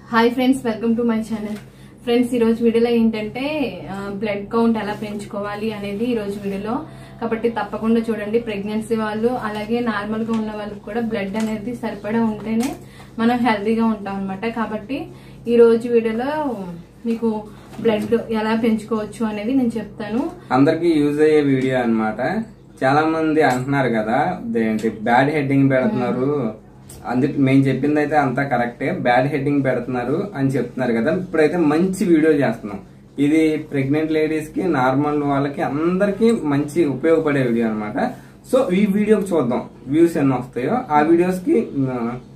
Hi friends welcome to my channel friends ఈ రోజు వీడియోలో ఏంటంటే బ్లడ్ కౌంట్ ఎలా పెంచుకోవాలి అనేది ఈ రోజు వీడియోలో కాబట్టి తప్పకుండా చూడండి ప్రెగ్నెన్సీ వాళ్ళు అలాగే నార్మల్ గా ఉన్న వాళ్ళకి కూడా బ్లడ్ అనేది సరిపడా ఉంటేనే మనం హెల్తీగా ఉంటాం అనమాట కాబట్టి ఈ రోజు వీడియోలో మీకు బ్లడ్ ఎలా పెంచుకోవచ్చు అనేది నేను చెప్తాను అందరికి యూజ్ అయ్యే వీడియో అన్నమాట చాలా మంది అంటున్నారు కదా ఏంటి బ్యాడ్ హెడ్డింగ్ పెడుతున్నారు అందుకు మేము చెప్పింది అయితే అంతా కరెక్టే బ్యాడ్ హెడ్డింగ్ పెడుతున్నారు అని చెప్తున్నారు కదా ఇప్పుడైతే మంచి వీడియో చేస్తున్నాం ఇది ప్రెగ్నెంట్ లేడీస్ కి నార్మల్ వాళ్ళకి అందరికి మంచి ఉపయోగపడే వీడియో అన్నమాట సో ఈ వీడియో చూద్దాం వ్యూస్ ఎన్ని వస్తాయో ఆ వీడియోస్ కి ఆ,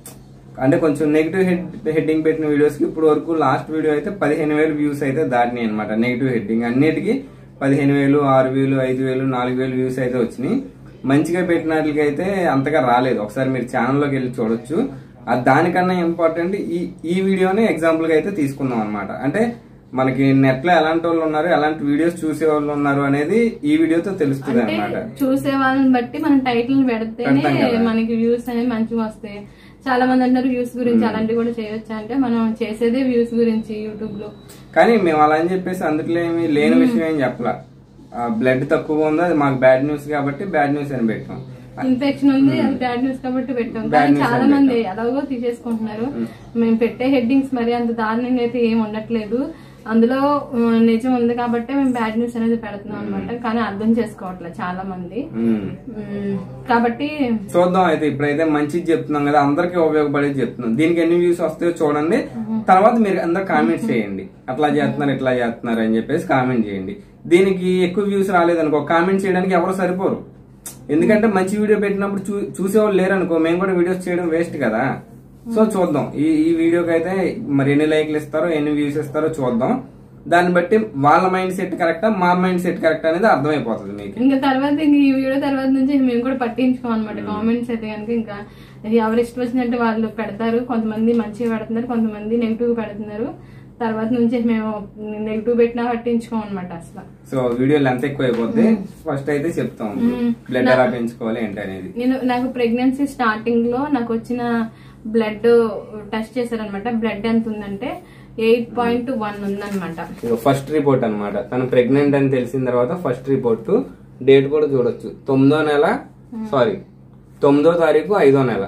అంటే కొంచెం నెగిటివ్ హెడ్ హెడ్డింగ్ పెట్టిన వీడియోస్ కి ఇప్పుడు వరకు లాస్ట్ వీడియో అయితే పదిహేను వేలు వ్యూస్ అయితే దాటినాయి అనమాట నెగిటివ్ హెడ్డింగ్ అన్నిటికీ పదిహేను వేలు ఆరు వేలు ఐదు వేలు నాలుగు వేలు వ్యూస్ అయితే వచ్చినాయి మంచిగా పెట్టినట్లకి అయితే అంతగా రాలేదు ఒకసారి మీరు ఛానల్లోకి వెళ్ళి చూడొచ్చు అది దానికన్నా ఇంపార్టెంట్ ఈ ఈ వీడియోని ఎగ్జాంపుల్ గా అయితే తీసుకుందాం అనమాట అంటే మనకి నెట్ లో ఎలాంటి వాళ్ళు ఉన్నారు ఎలాంటి వీడియోస్ చూసే వాళ్ళు ఉన్నారు అనేది ఈ వీడియోతో తెలుస్తుంది అంటే అనమాట చూసే వాళ్ళని బట్టి మనం టైటిల్ పెడితేనే పెడతాం కదా. మనకి వ్యూస్ అనేవి మంచిగా వస్తాయి చాలా మంది అంటారు వ్యూస్ గురించి అలాంటివి కూడా చేయొచ్చా అంటే మనం చేసేదే వ్యూస్ గురించి యూట్యూబ్ లో కానీ మేము అలా అని చెప్పేసి అందులో ఏమి లేని విషయం ఏం చెప్పలా బ్లడ్ తక్కువ ఉందో అది మాకు బ్యాడ్ న్యూస్ కాబట్టి బ్యాడ్ న్యూస్ అని పెట్టాం ఇన్ఫెక్షన్ ఉంది అది బ్యాడ్ న్యూస్ కాబట్టి పెట్టాం Bad కానీ news చాలా అని మంది ఎలాగో తీసేసుకుంటున్నారు మేము పెట్టే హెడ్డింగ్స్ మరి అంత దారుణంగా అయితే ఏం ఉండట్లేదు అందులో ఆ, నిజం ఉంది కాబట్టి మేము బ్యాడ్ న్యూస్ అనేది పెడుతున్నాం అనమాట కానీ అర్థం చేసుకోవట్లేదు చాలా మంది ఉమ్. ఉమ్, కాబట్టి చూద్దాం అయితే ఇప్పుడైతే మంచిది చెప్తున్నాం కదా అందరికి ఉపయోగపడేది చెప్తున్నాం దీనికి ఎన్ని వ్యూస్ వస్తాయో చూడండి తర్వాత మీరు అందరు కామెంట్ చేయండి అట్లా చేస్తున్నారు ఇట్లా చేస్తున్నారు అని చెప్పేసి కామెంట్ చేయండి దీనికి ఎక్కువ వ్యూస్ రాలేదనుకో కామెంట్ చేయడానికి ఎవరు సరిపోరు ఎందుకంటే మంచి వీడియో పెట్టినప్పుడు చూ చూసేవాళ్ళు లేరు అనుకో మేము కూడా వీడియోస్ చేయడం వేస్ట్ కదా సో చూద్దాం ఈ ఈ వీడియోకి అయితే మరి ఎన్ని లైక్లు ఇస్తారో ఎన్ని వ్యూస్ ఇస్తారో చూద్దాం దాన్ని బట్టి వాళ్ళ మైండ్ సెట్ కరెక్టా మా మైండ్ సెట్ కరెక్ట్ అనేది అర్థమైపోతుంది మీకు ఇంకా తర్వాత ఇంక ఈ వీడియో తర్వాత నుంచి మేము కూడా పట్టించుకోం అనమాట కామెంట్స్ అయితే కనుక ఇంకా ఎవరు ఇష్టం వచ్చినట్టు వాళ్ళు పెడతారు కొంతమంది మంచిగా పెడుతున్నారు కొంతమంది నెగిటివ్ పెడుతున్నారు తర్వాత నుంచి మేము నెగిటివ్ పెట్టినా పట్టించుకోం అనమాట అసలు సో వీడియో లెంత్ ఎక్కువ అయిపోతే ఫస్ట్ అయితే చెప్తాం బ్లడ్ ఎలా పెంచుకోవాలి ఏంటి అనేది నేను నాకు ప్రెగ్నెన్సీ స్టార్టింగ్ లో నాకు వచ్చిన బ్లడ్ టెస్ట్ చేశారనమాట బ్లడ్ ఎంత ఉందంటే ఎయిట్ పాయింట్ వన్ ఉందన్నమాట ఫస్ట్ రిపోర్ట్ అన్నమాట తను ప్రెగ్నెంట్ అని తెలిసిన తర్వాత ఫస్ట్ రిపోర్ట్ డేట్ కూడా చూడొచ్చు తొమ్మిదో నెల సారీ తొమ్మిదో తారీఖు ఐదో నెల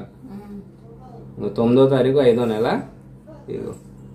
ఇదిగో తొమ్మిదో తారీఖు ఐదో నెల ఇదిగో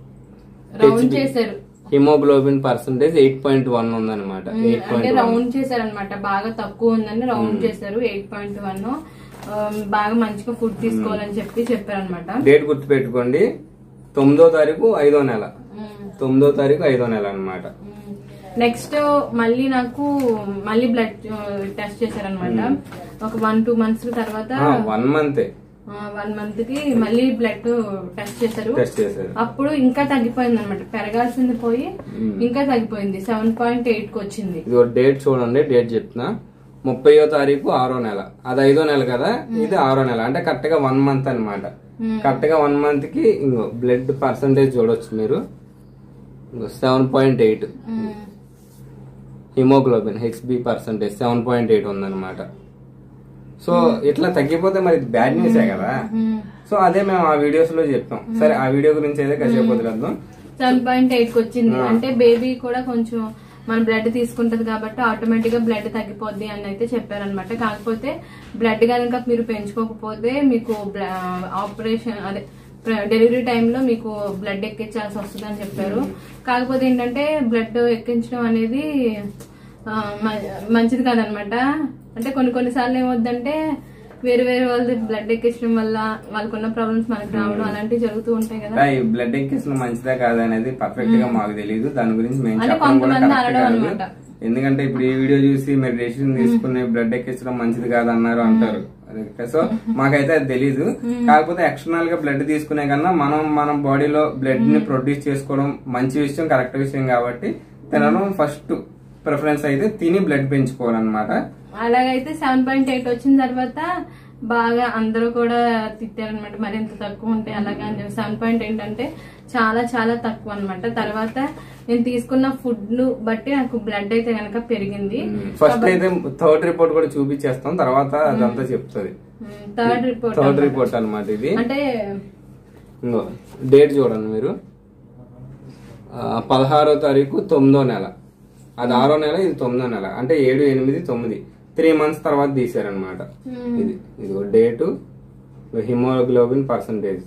రౌండ్ చేశారు haemoglobin percentage eight point one ఉందన్నమాట ఎయిట్ అంటే పాయింట్ రౌండ్ చేశారనమాట బాగా తక్కువ ఉందని రౌండ్ చేశారు ఎయిట్ పాయింట్ వన్ బాగా మంచిగా ఫుడ్ తీసుకోవాలని చెప్పి చెప్పారనమాట డేట్ గుర్తుపెట్టుకోండి తొమ్మిదో తారీఖు ఐదో నెల తొమ్మిదో తారీఖు ఐదో నెల అన్నమాట నెక్స్ట్ మళ్ళీ నాకు మళ్ళీ బ్లడ్ టెస్ట్ చేశారనమాట ఒక వన్ టూ మంత్స్ తర్వాత వన్ మంతే వన్ మంత్ కి మళ్ళీ బ్లడ్ టెస్ట్ చేశారు టెస్ట్ చేశారు అప్పుడు ఇంకా తగ్గిపోయింది అనమాట పెరగాల్సింది పోయి ఇంకా తగ్గిపోయింది సెవెన్ పాయింట్ ఎయిట్ కి వచ్చింది ఇది డేట్ చూడండి డేట్ చెప్తున్నా ముప్పయో తారీఖు ఆరో నెల అది ఐదో నెల కదా ఇది ఆరో నెల అంటే కరెక్ట్ గా వన్ మంత్ అనమాట కరెక్ట్ గా వన్ మంత్ కి ఇంకో బ్లడ్ పర్సంటేజ్ చూడొచ్చు మీరు seven point eight haemoglobin HB percentage seven point eight ఉందన్నమాట సో ఇట్లా తగ్గిపోతే మరి బ్యాడ్ న్యూసే కదా సో అదే మేము ఆ వీడియోస్ లో చెప్తాం సరే ఆ వీడియో గురించి అయితే కాసేపు వదిలేద్దాం సెవెన్ పాయింట్ ఎయిట్ కి వచ్చింది అంటే బేబీ కూడా కొంచెం మన బ్లడ్ తీసుకుంటది కాబట్టి ఆటోమేటిక్ గా బ్లడ్ తగ్గిపోద్ది అని అయితే చెప్పారనమాట కాకపోతే బ్లడ్ కనుక మీరు పెంచుకోకపోతే మీకు ఆపరేషన్ అదే డెలివరీ టైంలో మీకు బ్లడ్ ఎక్కించాల్సి వస్తుంది అని చెప్పారు కాకపోతే ఏంటంటే బ్లడ్ ఎక్కించడం అనేది ఆ, మ- మంచిది కాదనమాట అంటే కొన్ని కొన్నిసార్లు ఏమవుద్దంటే వేరే వేరే వాళ్ళది బ్లడ్ ఎక్కించడం వల్ల వాళ్ళకున్న ప్రాబ్లమ్స్ మనకు రావడం అలాంటివి జరుగుతూ ఉంటాయి కదా ఈ బ్లడ్ ఎక్కించిన మంచిదా కాదా అనేది పర్ఫెక్ట్ గా మాకు తెలియదు దాని గురించి మేము అంటే చెప్పడం కూడా కొంతమంది కరెక్ట్ అనడం కాదు అన్నమాట. ఎందుకంటే ఇప్పుడు ఈ వీడియో చూసి మీరు డెసిషన్ తీసుకుని బ్లడ్ ఎక్కించడం మంచిది కాదన్నారు అంటారు అదే సో మాకైతే అది తెలీదు కాకపోతే ఎక్స్టర్నల్ గా బ్లడ్ తీసుకునే కన్నా మనం మనం బాడీలో బ్లడ్ ని ప్రొడ్యూస్ చేసుకోవడం మంచి విషయం కరెక్ట్ విషయం కాబట్టి తినడం ఫస్ట్ ప్రిఫరెన్స్ అయితే తిని బ్లడ్ పెంచుకోవాలన్నమాట అలాగైతే సెవెన్ పాయింట్ ఎయిట్ వచ్చిన తర్వాత బాగా అందరూ కూడా తిట్టారనమాట మరి ఎంత తక్కువ ఉంటే అలాగా అని సెవెన్ పాయింట్ ఎయిట్ అంటే చాలా చాలా తక్కువ అన్నమాట తర్వాత నేను తీసుకున్న ఫుడ్ ను బట్టి నాకు బ్లడ్ అయితే గనక పెరిగింది ఫస్ట్ అయితే థర్డ్ రిపోర్ట్ కూడా చూపించేస్తాం తర్వాత అదంతా చెప్తుంది థర్డ్ రిపోర్ట్ థర్డ్ రిపోర్ట్ అన్నమాట ఇది అంటే ఇంకో డేట్ చూడండి మీరు ఆ, పదహారో తారీఖు తొమ్మిదో నెల అది ఆరో నెల ఇది తొమ్మిదో నెల అంటే ఏడు ఎనిమిది తొమ్మిది త్రీ మంత్స్ తర్వాత తీసారనమాట ఇది ఇది date haemoglobin percentage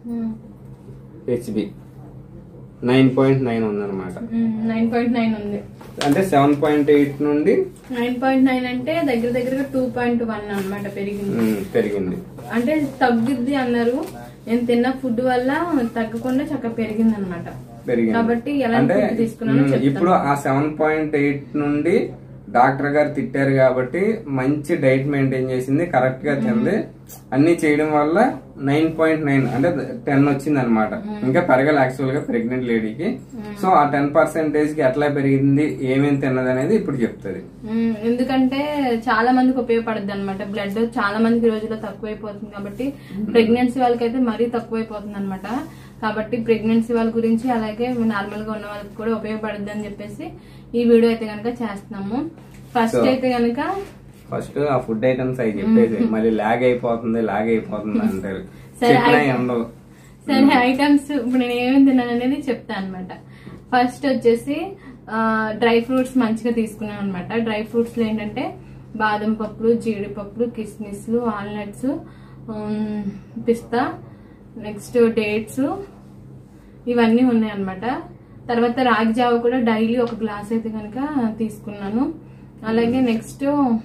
HB nine point nine ఉందన్నమాట నైన్ పాయింట్ నైన్ ఉంది అంటే సెవెన్ పాయింట్ ఎయిట్ నుండి నైన్ పాయింట్ నైన్ అంటే దగ్గర దగ్గరగా టూ పాయింట్ వన్ అనమాట పెరిగింది ఉమ్, పెరిగింది అంటే తగ్గుద్ది అన్నారు నేను తిన్న ఫుడ్ వల్ల తగ్గకుండా చక్కగా పెరిగింది అనమాట పెరిగింది కాబట్టి ఎలాంటి అంటే ఫుడ్ తీసుకున్నానో ఉమ్, చెప్తాను. ఇప్పుడు ఆ సెవెన్ పాయింట్ ఎయిట్ నుండి డాక్టర్ గారు తిట్టారు కాబట్టి మంచి డైట్ మెయింటైన్ చేసింది కరెక్ట్ గా తింది అన్ని చేయడం వల్ల నైన్ పాయింట్ నైన్ అంటే టెన్ వచ్చింది అనమాట ఇంకా పెరగాలి యాక్చువల్ గా ప్రెగ్నెంట్ లేడీకి సో ఆ టెన్ పర్సెంటేజ్ కి ఎట్లా పెరిగింది ఏమేమి తిన్నది అనేది ఇప్పుడు చెప్తుంది ఉమ్, ఎందుకంటే చాలా మందికి ఉపయోగపడుద్ది అనమాట బ్లడ్ చాలా మందికి ఈ రోజుల్లో తక్కువైపోతుంది కాబట్టి ప్రెగ్నెన్సీ వాళ్ళకైతే మరీ తక్కువైపోతుంది అనమాట కాబట్టి ప్రెగ్నెన్సీ వాళ్ళ గురించి అలాగే నార్మల్ గా ఉన్న వాళ్ళకి కూడా ఉపయోగపడుద్ది అని చెప్పేసి ఈ వీడియో అయితే కనుక చేస్తున్నాము ఫస్ట్ So- అయితే కనుక ఫస్ట్ ఆ ఫుడ్ ఐటమ్స్ అవి చెప్పేసి మళ్ళీ లాగ్ అయిపోతుంది లాగ్ అయిపోతుంది అంటారు సరే, చెప్పినా అయితే- ఉండవు సరే ఐటమ్స్ ఇప్పుడు నేను ఏమేమి తిన్నాను అనేది చెప్తాను అనమాట ఫస్ట్ వచ్చేసి డ్రై ఫ్రూట్స్ మంచిగా తీసుకున్నాను అనమాట డ్రై ఫ్రూట్స్ లో ఏంటంటే బాదం పప్పులు జీడిపప్పులు కిస్మిస్లు వాల్నట్స్ పిస్తా నెక్స్ట్ డేట్స్ ఇవన్నీ ఉన్నాయి అనమాట తర్వాత రాగి జావ కూడా డైలీ ఒక గ్లాస్ అయితే కనుక తీసుకున్నాను అలాగే నెక్స్ట్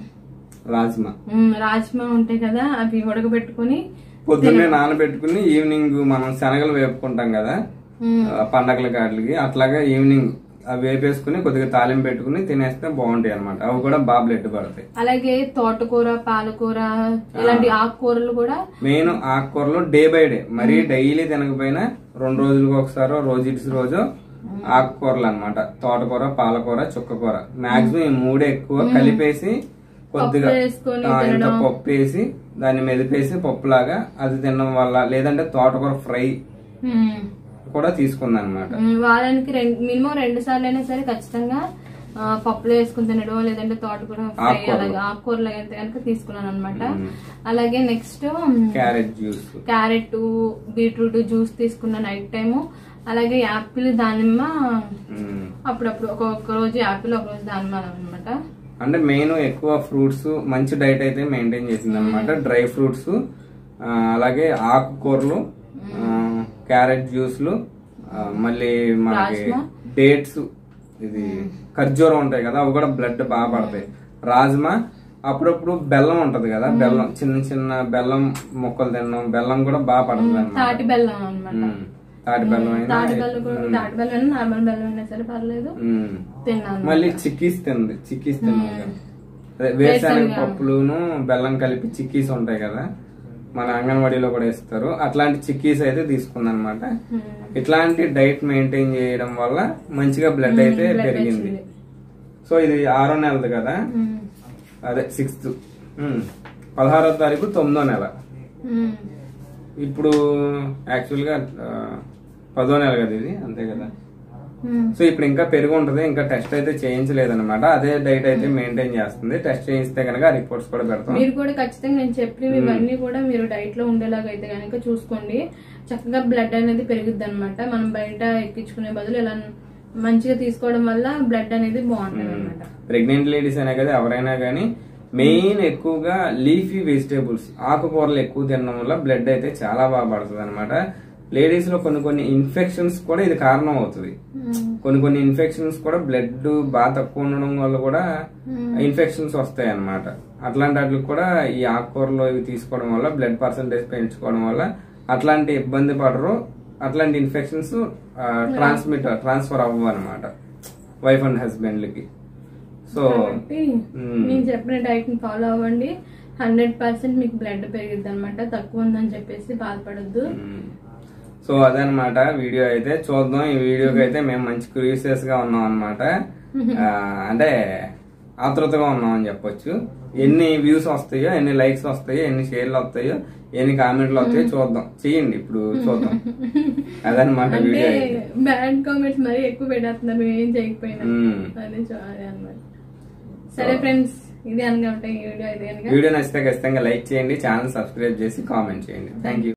రాజ్మా రాజ్మా ఉంటాయి కదా అవి ఉడకబెట్టుకొని పొద్దున్నే నానబెట్టుకుని ఈవినింగ్ మనం శనగలు వేపుకుంటాం కదా ఉమ్, ఆ, పండగల కాట్లకి అట్లాగా ఈవినింగ్ అవి వేపేసుకుని కొద్దిగా తాలింపు పెట్టుకుని తినేస్తే బాగుంటాయి అనమాట అవి కూడా బాగా బ్లడ్ పడతాయి అలాగే తోటకూర పాలకూర ఇలాంటి ఆకుకూరలు కూడా మెయిన్ ఆకుకూరలు డే బై డే మరీ డైలీ తినకపోయినా రెండు రోజులకు ఒకసారి రోజు ఇటు రోజు ఆకుకూరలు అన్నమాట తోటకూర పాలకూర చుక్కకూర మాక్సిమం ఈ మూడే ఎక్కువ కలిపేసి కొద్దిగా పప్పు వేసుకొని ఆ, ఇంత పప్పు వేసి దాన్ని మెదిపేసి పప్పులాగా అది తినడం వల్ల లేదంటే తోటకూర ఫ్రై ఉమ్, కూడా తీసుకుంది అనమాట ఉమ్, వారానికి రెండు మినిమం రెండు సార్లు అయినా సరే ఖచ్చితంగా ఆ, పప్పులో వేసుకుని తినడం లేదంటే తోటకూర ఫ్రై ఆకుకూరలు. అలాగే ఆకుకూరలు అయితే కనుక తీసుకున్నాను అనమాట అలాగే next carrot juice carrot beetroot juice తీసుకున్న నైట్ టైము అలాగే యాపిల్ దానిమ్మ అప్పుడప్పుడు ఒక్కొక్క రోజు యాపిల్ ఒక రోజు దానిమ్మ అనమాట అంటే మెయిన్ ఎక్కువ ఫ్రూట్స్ మంచి డైట్ అయితే మెయింటైన్ చేసింది అనమాట డ్రై ఫ్రూట్స్ అలాగే ఆకుకూరలు ఆ, క్యారెట్ జ్యూస్లు ఆ, మళ్ళీ మనకి రాజ్మా. డేట్స్ ఇది ఖర్జూరం ఉంటాయి కదా అవి కూడా బ్లడ్ బాగా పడతాయి రాజ్మా అప్పుడప్పుడు బెల్లం ఉంటది కదా బెల్లం చిన్న చిన్న బెల్లం ముక్కలు తినడం బెల్లం కూడా బాగా పడుతుంది అనమాట తాటి బెల్లం అనమాట తాటి బెల్లం అయినా తాటి బెల్లం కూడా తాటి బెల్లం అయినా నార్మల్ బెల్లం అయినా సరే పర్లేదు ఉమ్. తిన్నాను మళ్ళీ చిక్కీస్ తింది చిక్కీస్ తిన్నాం కదా అదే వేరుశనగ పప్పులును బెల్లం కలిపి చిక్కీస్ ఉంటాయి కదా మన అంగన్వాడీలో కూడా ఇస్తారు అట్లాంటి చిక్కీస్ అయితే తీసుకుందనమాట ఉమ్. ఇట్లాంటి డైట్ మెయింటైన్ చేయడం వల్ల మంచిగా బ్లడ్ అయితే పెరిగింది సో ఇది ఆరో నెలది కదా ఉమ్. అదే సిక్స్త్ పదహారో తారీఖు తొమ్మిదో నెల ఉమ్. ఇప్పుడు యాక్చువల్ గా ఆ, పదో నెల కదా ఇది అంతే కదా ఉమ్. సో ఇప్పుడు ఇంకా పెరుగు ఉంటది ఇంకా టెస్ట్ అయితే చేయించలేదన్నమాట అదే డైట్ అయితే మెయింటైన్ చేస్తుంది టెస్ట్ చేయిస్తే కనుక రిపోర్ట్స్ కూడా పెడతాం మీరు కూడా ఖచ్చితంగా నేను చెప్పినవి ఇవన్నీ కూడా మీరు డైట్ లో ఉండేలాగా అయితే కనుక చూసుకోండి చక్కగా బ్లడ్ అనేది పెరుగుద్ది అనమాట మనం బయట ఎక్కించుకునే బదులు ఇలా మంచిగా తీసుకోవడం వల్ల బ్లడ్ అనేది బాగుంటుంది అనమాట ప్రెగ్నెంట్ లేడీస్ అనే కదా ఎవరైనా కానీ మెయిన్ ఎక్కువగా లీఫీ వెజిటేబుల్స్ ఆకుకూరలు ఎక్కువ తినడం వల్ల బ్లడ్ అయితే చాలా బాగా పడుతుంది అనమాట లేడీస్ లో కొన్ని కొన్ని ఇన్ఫెక్షన్స్ కూడా ఇది కారణం అవుతుంది కొన్ని కొన్ని ఇన్ఫెక్షన్స్ కూడా బ్లడ్ బాగా తక్కువ ఉండడం వల్ల కూడా ఇన్ఫెక్షన్స్ వస్తాయి అన్నమాట అట్లాంటి వాటికి కూడా ఈ ఆకుకూరలు ఇవి తీసుకోవడం వల్ల బ్లడ్ పర్సంటేజ్ పెంచుకోవడం వల్ల అట్లాంటి ఇబ్బంది పడరు అట్లాంటి ఇన్ఫెక్షన్స్ ట్రాన్స్మిట్ ట్రాన్స్ఫర్ అవ్వవు అనమాట వైఫ్ అండ్ హస్బెండ్లకి సో కాబట్టి నేను చెప్పిన డైట్ ని ఫాలో అవ్వండి హండ్రెడ్ పర్సెంట్ మీకు బ్లడ్ పెరిగిద్ది అనమాట తక్కువ ఉందని చెప్పేసి బాధపడద్దు సో అదనమాట వీడియో అయితే చూద్దాం ఈ వీడియోకి అయితే మేము మంచి క్యూరియస్ గా ఉన్నాం అనమాట అంటే ఆతృతగా ఉన్నాం అని చెప్పొచ్చు ఎన్ని వ్యూస్ వస్తాయో ఎన్ని లైక్స్ వస్తాయో ఎన్ని షేర్లు వస్తాయో ఎన్ని కామెంట్లు వస్తాయో చూద్దాం చెయ్యండి ఇప్పుడు చూద్దాం అదనమాట అంటే వీడియో అయితే బ్యాడ్ కామెంట్స్ మరీ ఎక్కువ పెట్టేస్తున్నారు ఏం చేయకపోయినా మ్మ్. అదే చూడాలి అనమాట సరే ఫ్రెండ్స్ ఇది అనుకుంటే ఈ వీడియో అయితే కనుక వీడియో నచ్చితే ఖచ్చితంగా లైక్ చేయండి ఛానల్ సబ్స్క్రైబ్ చేసి కామెంట్ చేయండి థ్యాంక్ యూ